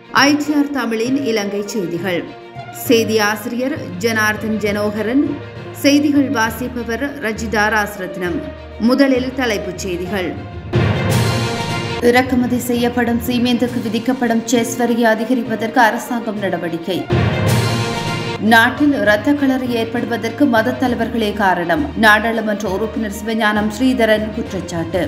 ITR தமிழின் இலங்கை செய்திகள் செய்தி ஆசிரியர் ஜனார்தன் ஜனோகரன் செய்திகள் வாசிப்பவர் ரஜிதா ராசரத்னம் முதலில் தலைப்புச் செய்திகள் இறக்குமதி செய்யப்படும் சீமேந்துக்கு விதிக்கப்படும் செஸ் வரியை அதிகரிப்பதற்கு அரசாங்கம் நடவடிக்கை நாட்டில் இரத்த களறி ஏற்படுவதற்கு மத தலைவர்களே காரணம் நாடாளுமன்ற உறுப்பினர் சிவஞானம் ஸ்ரீதரன் குற்றச்சாட்டு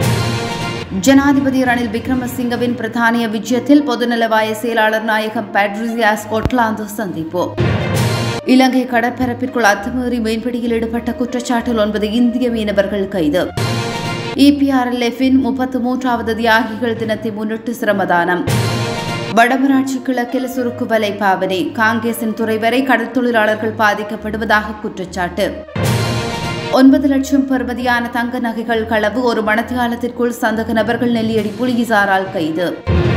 ஜனாதிபதி ரணில் விக்ரமசிங்கவின் பிரதானிய விஜயத்தில் பொதுநலவாய செயலாளர் நாயகம் பேட்ரிசியா ஸ்கொட்லாந்து சந்திப்பு இலங்கை கடற்பரப்பிற்குள் அத்துமீறி மீன்பிடியில் ஈடுபட்ட குற்றச்சாட்டில் ஒன்பது இந்திய மீனவர்கள் கைது இபிஆர்எல்எஃபின் முப்பத்து மூன்றாவது தியாகிகள் தினத்தை முன்னிட்டு சிரமதானம் வடமராட்சி கிழக்கில் சுருக்கு வலை பாவனை காங்கேசன் துறை வரை கடற்தொழிலாளர்கள் பாதிக்கப்படுவதாக குற்றச்சாட்டு ஒன்பது லட்சம் பெறுமதியான தங்க நகைகள் களவு ஒரு மணத்தியாலத்திற்குள் சந்தக நபர்கள் நெல்லியடி போலீசாரால் கைது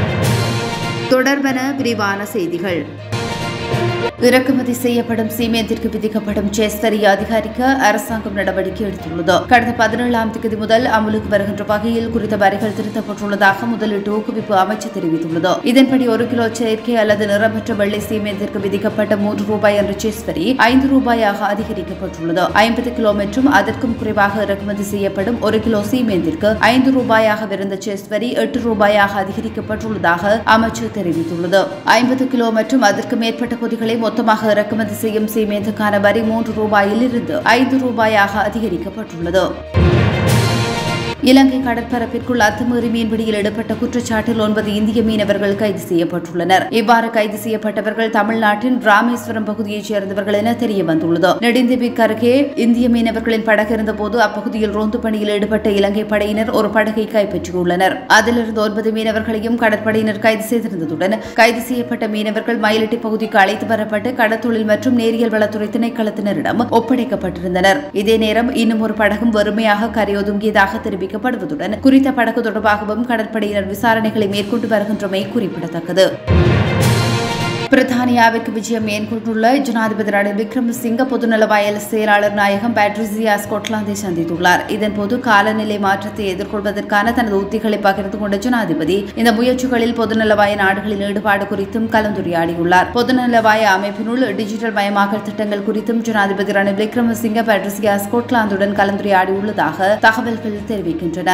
தொடர்பென விரிவான செய்திகள் இறக்குமதி செய்யப்படும் சீமேந்திற்கு விதிக்கப்படும் செஸ் வரியை அதிகரிக்க அரசாங்கம் நடவடிக்கை எடுத்துள்ளது கடந்த பதினேழாம் தேதி முதல் அமலுக்கு வருகின்ற வகையில் குறித்த வரிகள் திருத்தப்பட்டுள்ளதாக முதலீட்டு ஊக்குவிப்பு அமைச்சு தெரிவித்துள்ளது இதன்படி ஒரு கிலோ செயற்கை அல்லது நிறமற்ற வெள்ளை சீமேந்திற்கு விதிக்கப்பட்ட மூன்று ரூபாய் என்ற செஸ் வரி ஐந்து ரூபாயாக அதிகரிக்கப்பட்டுள்ளது ஐம்பது கிலோ மற்றும் அதற்கும் குறைவாக இறக்குமதி செய்யப்படும் ஒரு கிலோ சீமேந்திற்கு ஐந்து ரூபாயாக இருந்த செஸ் வரி எட்டு ரூபாயாக அதிகரிக்கப்பட்டுள்ளதாக அமைச்சு தெரிவித்துள்ளது ஐம்பது கிலோ மற்றும் அதற்கு மேற்பட்ட பொதிகளை மொத்தமாக இறக்குமதி செய்யும் சீமேந்துக்கான வரி மூன்று ரூபாயில் இருந்து ஐந்து ரூபாயாக அதிகரிக்கப்பட்டுள்ளது இலங்கை கடற்பரப்பிற்குள் அத்துமீறி மீன்பிடியில் ஈடுபட்ட குற்றச்சாட்டில் ஒன்பது இந்திய மீனவர்கள் கைது செய்யப்பட்டுள்ளனர் இவ்வாறு கைது செய்யப்பட்டவர்கள் தமிழ்நாட்டின் ராமேஸ்வரம் பகுதியைச் சேர்ந்தவர்கள் என தெரிய வந்துள்ளது நெடுந்தீவிற்கு அருகே இந்திய மீனவர்களின் படகு இருந்தபோது அப்பகுதியில் ரோந்து பணியில் ஈடுபட்ட இலங்கை படையினர் ஒரு படகை கைப்பற்றியுள்ளனர் அதிலிருந்து ஒன்பது மீனவர்களையும் கடற்படையினர் கைது செய்திருந்ததுடன் கைது செய்யப்பட்ட மீனவர்கள் மயிலட்டி பகுதிக்கு அழைத்து வரப்பட்டு கடத்தொழில் மற்றும் நேரியல் வளத்துறை திணைக்களத்தினரிடம் ஒப்படைக்கப்பட்டிருந்தனர் இதே நேரம் இன்னும் ஒரு படகும் வறுமையாக கரையொதுங்கியதாக தெரிவிக்க தெரிவிக்கப்படுவதுடன் குறித்த படகு தொடர்பாகவும் கடற்படையினர் விசாரணைகளை மேற்கொண்டு வருகின்றமை குறிப்பிடத்தக்கது பிரித்தானியாவிற்கு விஜயம் மேற்கொண்டுள்ள ஜனாதிபதி ரணில் விக்ரமசிங்க பொதுநலவாயல் செயலாளர் நாயகம் பேட்ரிசியா ஸ்கொட்லாந்தை சந்தித்துள்ளார் இதன்போது காலநிலை மாற்றத்தை எதிர்கொள்வதற்கான தனது உத்திகளை பகிர்ந்து கொண்ட ஜனாதிபதி இந்த முயற்சிகளில் பொதுநலவாய நாடுகளின் ஈடுபாடு குறித்தும் கலந்துரையாடியுள்ளார் பொதுநலவாய அமைப்பினுள் டிஜிட்டல் மயமாக்கல் திட்டங்கள் குறித்தும் ஜனாதிபதி ரணில் விக்ரமசிங்க பேட்ரிசியா ஸ்கொட்லாந்துடன் கலந்துரையாடியுள்ளதாக தகவல்கள் தெரிவிக்கின்றன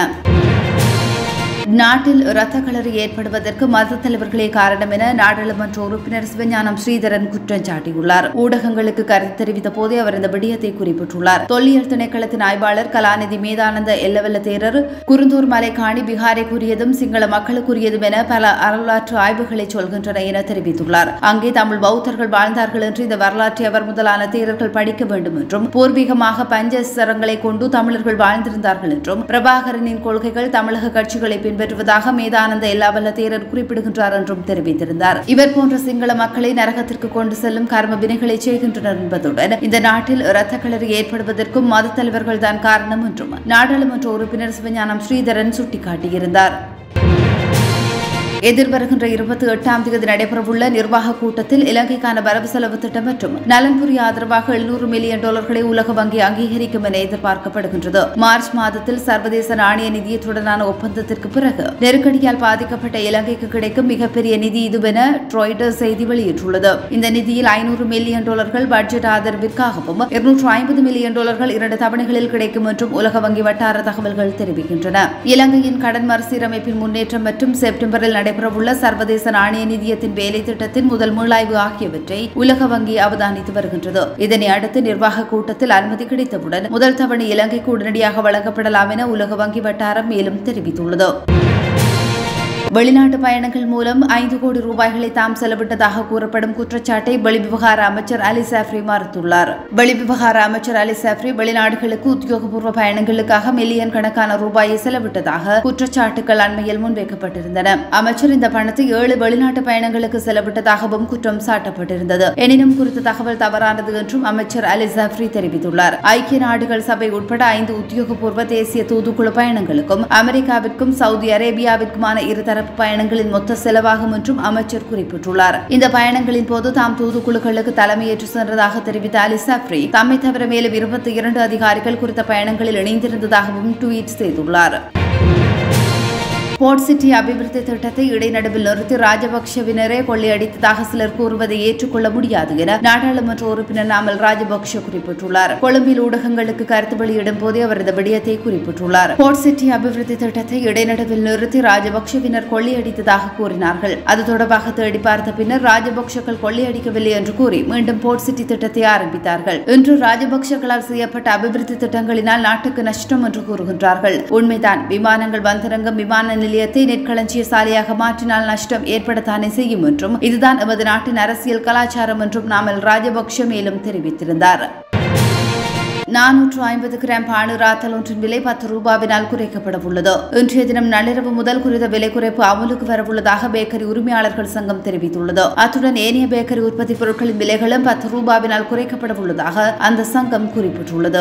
நாட்டில் இரத்த களறி ஏற்படுவதற்கு மத தலைவர்களே காரணம் என நாடாளுமன்ற உறுப்பினர் சிவஞானம் ஸ்ரீதரன் குற்றம் சாட்டியுள்ளார் ஊடகங்களுக்கு கருத்து தெரிவித்த போதே அவர் இந்த விடயத்தை குறிப்பிட்டுள்ளார் தொல்லியல் திணைக்களத்தின் ஆய்வாளர் கலாநிதி மேதானந்த எல்லவல்ல தேரர் குருந்தூர் மலை காணி பீகாரைக்குரியதும் சிங்கள மக்களுக்குரியதும் என பல வரலாற்று ஆய்வுகளை சொல்கின்றன என தெரிவித்துள்ளார் அங்கே தமிழ் பௌத்தர்கள் வாழ்ந்தார்கள் என்று இந்த வரலாற்றை அவர் முதலான தேரர்கள் படிக்க வேண்டும் என்றும் பூர்வீகமாக பஞ்சசரங்களை கொண்டு தமிழர்கள் வாழ்ந்திருந்தார்கள் என்றும் பிரபாகரனின் கொள்கைகள் தமிழக கட்சிகளை பின்பற்றுவதாக மேதானந்த எல்லாவல்ல தேரர் குறிப்பிடுகின்றார் என்றும் தெரிவித்திருந்தார் இவர் போன்ற சிங்கள மக்களை நரகத்திற்கு கொண்டு செல்லும் கர்ம வினைகளை செய்கின்றனர் என்பதுடன் இந்த நாட்டில் இரத்த களறி ஏற்படுவதற்கும் மத தலைவர்கள் தான் காரணம் என்றும் நாடாளுமன்ற உறுப்பினர் சிவஞானம் ஸ்ரீதரன் சுட்டிக்காட்டியிருந்தார் எதிர்வருகின்ற இருபத்தி எட்டாம் தேதி நடைபெறவுள்ள நிர்வாக கூட்டத்தில் இலங்கைக்கான வரவு செலவு திட்டம் மற்றும் நலன்புரி ஆதரவாக எழுநூறு மில்லியன் டாலர்களை உலக வங்கி அங்கீகரிக்கும் என எதிர்பார்க்கப்படுகின்றது மார்ச் மாதத்தில் சர்வதேச நாணய நிதியத்துடனான ஒப்பந்தத்திற்கு பிறகு நெருக்கடியால் பாதிக்கப்பட்ட இலங்கைக்கு கிடைக்கும் மிகப்பெரிய நிதி இதுவென ட்ராய்டர் செய்தி வெளியிட்டுள்ளது இந்த நிதியில் ஐநூறு மில்லியன் டாலர்கள் பட்ஜெட் ஆதரவிற்காகவும் இருநூற்று ஐம்பது மில்லியன் டாலர்கள் இரண்டு தவணைகளில் கிடைக்கும் என்றும் உலக வங்கி வட்டார தகவல்கள் தெரிவிக்கின்றன இலங்கையின் கடன் மறுசீரமைப்பின் முன்னேற்றம் மற்றும் செப்டம்பரில் நடைபெறவுள்ள சர்வதேச நாணய நிதியத்தின் வேலை திட்டத்தின் முதல் மீளாய்வு ஆகியவற்றை உலக வங்கி அவதானித்து வருகின்றது இதனை அடுத்து நிர்வாக கூட்டத்தில் அனுமதி கிடைத்தவுடன் முதல் தவணை இலங்கைக்கு உடனடியாக வழங்கப்படலாம் என உலக வங்கி வட்டாரம் மேலும் தெரிவித்துள்ளது வெளிநாட்டு பயணங்கள் மூலம் ஐந்து கோடி ரூபாய்களை தாம் செலவிட்டதாக கூறப்படும் குற்றச்சாட்டை வெளிவிவகார அமைச்சர் அலி சாஃப்ரி மறுத்துள்ளார் வெளிவிவகார அமைச்சர் அலி சாஃப்ரி வெளிநாடுகளுக்கு உத்தியோகபூர்வ பயணங்களுக்காக மில்லியன் கணக்கான ரூபாயை செலவிட்டதாக குற்றச்சாட்டுகள் அண்மையில் முன்வைக்கப்பட்டிருந்தன அமைச்சர் இந்த பணத்தை ஏழு வெளிநாட்டு பயணங்களுக்கு செலவிட்டதாகவும் குற்றம் சாட்டப்பட்டிருந்தது எனினும் குறித்த தகவல் தவறானது என்றும் அமைச்சர் அலி சாஃப்ரி தெரிவித்துள்ளார் ஐக்கிய நாடுகள் சபை உட்பட ஐந்து உத்தியோகபூர்வ தேசிய தூதுக்குழு பயணங்களுக்கும் அமெரிக்காவிற்கும் சவுதி அரேபியாவிற்குமான இருதரப்பு பயணங்களின் மொத்த செலவாகும் என்றும் அமைச்சர் குறிப்பிட்டுள்ளார் இந்த பயணங்களின் போது தாம் தூதுக்குழுக்களுக்கு தலைமையேற்று சென்றதாக தெரிவித்த அலி சப்ரி தம்மை தவிர மேலும் இருபத்தி இரண்டு அதிகாரிகள் குறித்த பயணங்களில் இணைந்திருந்ததாகவும் ட்வீட் செய்துள்ளார் போர்ட் சிட்டி அபிவிருத்தி திட்டத்தை இடைநடுவில் நிறுத்தி ராஜபக்ஷவினரே கொள்ளையடித்ததாக சிலர் கூறுவதை ஏற்றுக்கொள்ள முடியாது என நாடாளுமன்ற உறுப்பினர் நாமல் ராஜபக்ஷ குறிப்பிட்டுள்ளார் கொழும்பில் ஊடகங்களுக்கு கருத்து வெளியிடும் போதே அவர் இந்த விடயத்தை குறிப்பிட்டுள்ளார் போர்ட் சிட்டி அபிவிருத்தி திட்டத்தை இடைநடுவில் நிறுத்தி ராஜபக்ஷவினர் கொள்ளையடித்ததாக கூறினார்கள் அது தொடர்பாக தேடி பார்த்த பின்னர் ராஜபக்ஷக்கள் கொள்ளையடிக்கவில்லை என்று கூறி மீண்டும் போர்ட் சிட்டி திட்டத்தை ஆரம்பித்தார்கள் இன்று ராஜபக்ஷக்களால் செய்யப்பட்ட அபிவிருத்தி திட்டங்களினால் நாட்டுக்கு நஷ்டம் என்று கூறுகின்றார்கள் உண்மைதான் விமானங்கள் வந்திறங்கும் விமான நிலையத்தை நெற்களஞ்சிய சாலையாக மாற்றினால் நஷ்டம் ஏற்படத்தானே செய்யும் என்றும் இதுதான் எமது நாட்டின் அரசியல் கலாச்சாரம் என்றும் நாமல் ராஜபக்ஷ மேலும் தெரிவித்திருந்தார் நானூற்று ஐம்பது கிராம் பானுராத்தல் ஒன்றின் விலை பத்து ரூபாவினால் குறைக்கப்பட உள்ளது இன்றைய தினம் நள்ளிரவு முதல் குறித்த விலை குறைப்பு அமலுக்கு வரவுள்ளதாக பேக்கரி உரிமையாளர்கள் சங்கம் தெரிவித்துள்ளது அத்துடன் ஏனைய பேக்கரி உற்பத்தி பொருட்களின் விலைகளும் பத்து ரூபாவினால் குறைக்கப்பட உள்ளதாக அந்த சங்கம் குறிப்பிட்டுள்ளது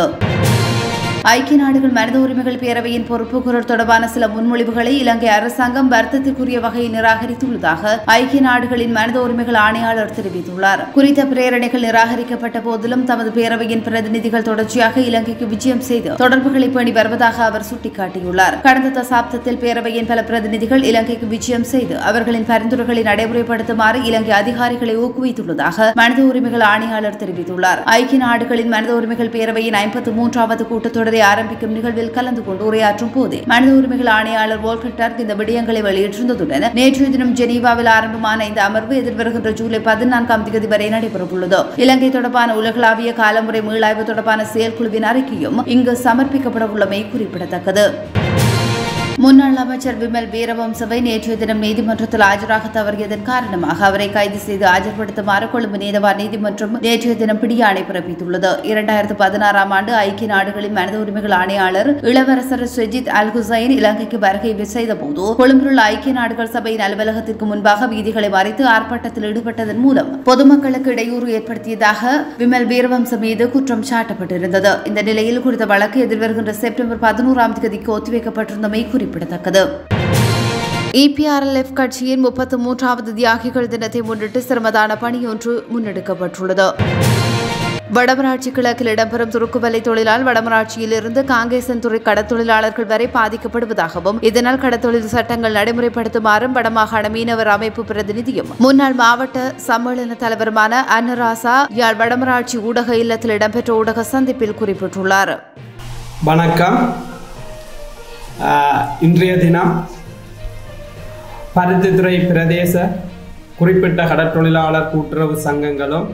ஐக்கிய நாடுகள் மனித உரிமைகள் பேரவையின் பொறுப்புக்கூறல் தொடர்பான சில முன்மொழிவுகளை இலங்கை அரசாங்கம் வருத்தத்திற்குரிய வகையில் நிராகரித்துள்ளதாக ஐக்கிய நாடுகளின் மனித உரிமைகள் ஆணையாளர் தெரிவித்துள்ளார் குறித்த பிரேரணைகள் நிராகரிக்கப்பட்ட போதிலும் தமது பேரவையின் பிரதிநிதிகள் தொடர்ச்சியாக இலங்கைக்கு விஜயம் செய்து தொடர்புகளை பேணி வருவதாக அவர் சுட்டிக்காட்டியுள்ளார் கடந்த தசாப்தத்தில் பேரவையின் பல பிரதிநிதிகள் இலங்கைக்கு விஜயம் செய்து அவர்களின் பரிந்துரைகளை நடைமுறைப்படுத்துமாறு இலங்கை அதிகாரிகளை ஊக்குவித்துள்ளதாக மனித உரிமைகள் ஆணையாளர் தெரிவித்துள்ளார் ஐக்கிய நாடுகளின் மனித உரிமைகள் பேரவையின் ஐம்பத்து மூன்றாவது கூட்டத்தொடரை ஆரம்பிக்கும் நிகழ்வில் கலந்து கொண்டு உரையாற்றும் போதே மனித உரிமைகள் ஆணையாளர் வோல்கர் டர்க் இந்த விடயங்களை வெளியிட்டிருந்ததுடன் நேற்றைய தினம் ஜெனீவாவில் ஆரம்பமான இந்த அமர்வு எதிர்வருகின்ற ஜூலை பதினான்காம் தேதி வரை நடைபெறவுள்ளது இலங்கை தொடர்பான உலகளாவிய காலமுறை மீளாய்வு தொடர்பான செயற்குழுவின் அறிக்கையும் இங்கு சமர்ப்பிக்கப்பட உள்ளமை குறிப்பிடத்தக்கது முன்னாள் அமைச்சர் விமல் வீரவம்சவை நேற்றைய தினம் நீதிமன்றத்தில் ஆஜராக தவறியதன் காரணமாக அவரை கைது செய்து ஆஜர்படுத்துமாறு கொழும்பு நீதவான் நீதிமன்றம் நேற்றைய தினம் பிடியாணை பிறப்பித்துள்ளது இரண்டாயிரத்து பதினாறாம் ஆண்டு ஐக்கிய நாடுகளின் மனித உரிமைகள் ஆணையாளர் இளவரசர் சுஜித் அல் ஹுசைன் இலங்கைக்கு வருகை செய்தபோது கொழும்பில் உள்ள ஐக்கிய நாடுகள் சபையின் அலுவலகத்திற்கு முன்பாக வீதிகளை மறைத்து ஆர்ப்பாட்டத்தில் ஈடுபட்டதன் மூலம் பொதுமக்களுக்கு இடையூறு ஏற்படுத்தியதாக விமல் வீரவம்ச மீது குற்றம் சாட்டப்பட்டிருந்தது இந்த நிலையில் குறித்த வழக்கு எதிர்வருகின்ற செப்டம்பர் பதினோராம் தேதிக்கு ஒத்திவைக்கப்பட்டிருந்தமை குறிப்பிடத்தக்கது இபிஆர்எல்எஃப் கட்சியின் முப்பத்து மூன்றாவது தியாகிகள் தினத்தை முன்னிட்டு சிரமதான பணியொன்று முன்னெடுக்கப்பட்டுள்ளது வடமராட்சி கிழக்கில் இடம்பெறும் துருக்குவலை தொழிலால் வடமராட்சியிலிருந்து காங்கேசன்துறை கடத்தொழிலாளர்கள் வரை பாதிக்கப்படுவதாகவும் இதனால் கடத்தொழில் சட்டங்கள் நடைமுறைப்படுத்துமாறும் வடமாகாண மீனவர் அமைப்பு பிரதிநிதியும் முன்னாள் மாவட்ட சம்மேளன தலைவருமான அன்னராசா யாழ் வடமராட்சி ஊடக இல்லத்தில் இடம்பெற்ற ஊடக சந்திப்பில் குறிப்பிட்டுள்ளார் வணக்கம் ஆஹ், இன்றைய தினம் பருத்தித்துறை பிரதேச குறிப்பிட்ட கடற்தொழிலாளர் கூட்டுறவு சங்கங்களும்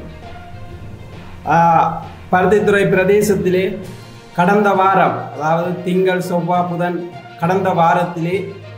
ஆஹ், பருத்தித்துறை பிரதேசத்திலே கடந்த வாரம் அதாவது திங்கள் செவ்வாய் புதன் கடந்த வாரத்திலே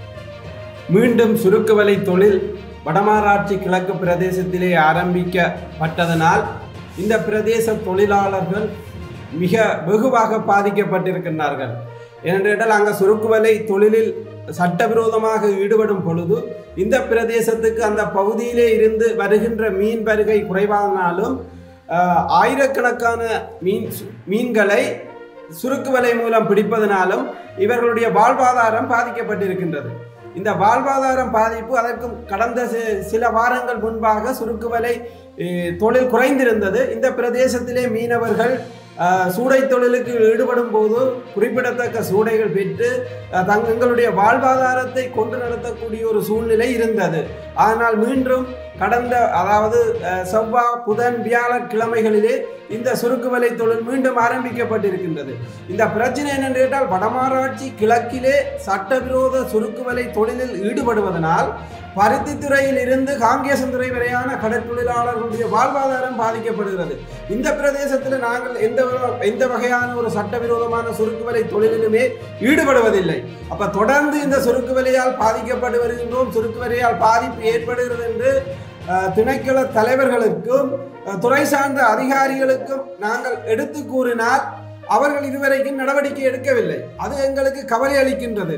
மீண்டும் சுருக்குவலை தொழில் வடமாராட்சி கிழக்கு பிரதேசத்திலே ஆரம்பிக்கப்பட்டதனால் இந்த பிரதேச தொழிலாளர்கள் மிக வெகுவாக பாதிக்கப்பட்டிருக்கின்றார்கள் ஏனென்றால் அங்கே சுருக்குவலை தொழிலில் சட்டவிரோதமாக ஈடுபடும் பொழுது இந்த பிரதேசத்துக்கு அந்த பகுதியிலே இருந்து வருகின்ற மீன் வருகை குறைவானாலும் ஆஹ், ஆயிரக்கணக்கான மீன் மீன்களை சுருக்கு வலை மூலம் பிடிப்பதனாலும் இவர்களுடைய வாழ்வாதாரம் பாதிக்கப்பட்டிருக்கின்றது இந்த வாழ்வாதாரம் பாதிப்பு அதற்கும் கடந்த சி- சில வாரங்கள் முன்பாக சுருக்கு வலை eh, தொழில் குறைந்திருந்தது இந்த பிரதேசத்திலே மீனவர்கள் அஹ், சூடை தொழிலுக்கு ஈடுபடும் போது குறிப்பிடத்தக்க சூடைகள் பெற்று அஹ், தங்களுடைய வாழ்வாதாரத்தை கொண்டு நடத்தக்கூடிய ஒரு சூழ்நிலை இருந்தது ஆனால் மீண்டும் கடந்த அதாவது அஹ், செவ்வாய் புதன் வியாழக்கிழமைகளிலே இந்த சுருக்கு வலை தொழில் மீண்டும் ஆரம்பிக்கப்பட்டிருக்கின்றது இந்த பிரச்சனை என்னென்று கேட்டால் வடமாராட்சி கிழக்கிலே சட்டவிரோத சுருக்கு வலை தொழிலில் ஈடுபடுவதனால் பருத்தித்துறையில் இருந்து காங்கேசந்துறை வரையான கடற்தொழிலாளர்களுடைய வாழ்வாதாரம் பாதிக்கப்படுகிறது இந்த பிரதேசத்தில் நாங்கள் எந்த ஒரு- எந்த வகையான ஒரு சட்டவிரோதமான சுருக்கு வலை தொழிலிலுமே ஈடுபடுவதில்லை அப்ப தொடர்ந்து இந்த சுருக்கு வலையால் பாதிக்கப்பட்டு வருகின்றோம் சுருக்கு வலையால் பாதிப்பு ஏற்படுகிறது என்று அஹ், திணைக்கள தலைவர்களுக்கும் அஹ், துறை சார்ந்த அதிகாரிகளுக்கும் நாங்கள் எடுத்து கூறினால் அவர்கள் இதுவரைக்கும் நடவடிக்கை எடுக்கவில்லை அது எங்களுக்கு கவலை அளிக்கின்றது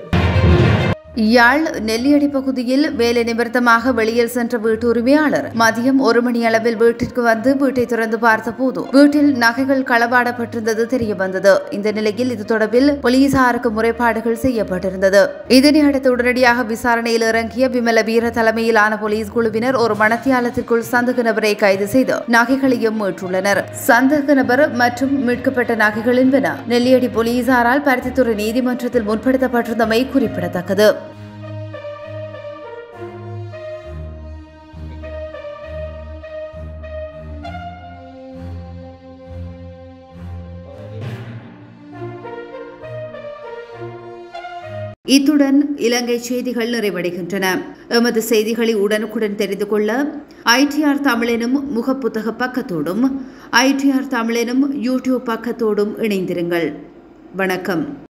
யாழ் நெல்லியடி பகுதியில் வேலை நிமித்தமாக வெளியில் சென்ற வீட்டு உரிமையாளர் மதியம் ஒரு மணி அளவில் வீட்டிற்கு வந்து வீட்டை திறந்து பார்த்தபோது வீட்டில் நகைகள் களவாடப்பட்டிருந்தது தெரிய வந்தது இந்த நிலையில் இது தொடர்பில் போலீசாருக்கு முறைப்பாடுகள் செய்யப்பட்டிருந்தது இதனை அடுத்து உடனடியாக விசாரணையில் இறங்கிய விமல வீர தலைமையிலான போலீஸ் குழுவினர் ஒரு மணத்தியாலத்திற்குள் சந்தேக நபரை கைது செய்து நகைகளையும் மீட்டுள்ளனர் சந்தேக நபர் மற்றும் மீட்கப்பட்ட நகைகள் என்பன நெல்லியடி போலீசாரால் பருத்தித்துறை நீதிமன்றத்தில் முற்படுத்தப்பட்டிருந்தமை குறிப்பிடத்தக்கது இத்துடன் இலங்கை செய்திகள் நிறைவடைகின்றன எமது செய்திகளை உடனுக்குடன் தெரிந்து கொள்ள ஐடிஆர் தமிழெனும் முகப்புத்தக பக்கத்தோடும் ஐடிஆர் தமிழெனும் யூடியூப் பக்கத்தோடும் இணைந்திருங்கள் வணக்கம்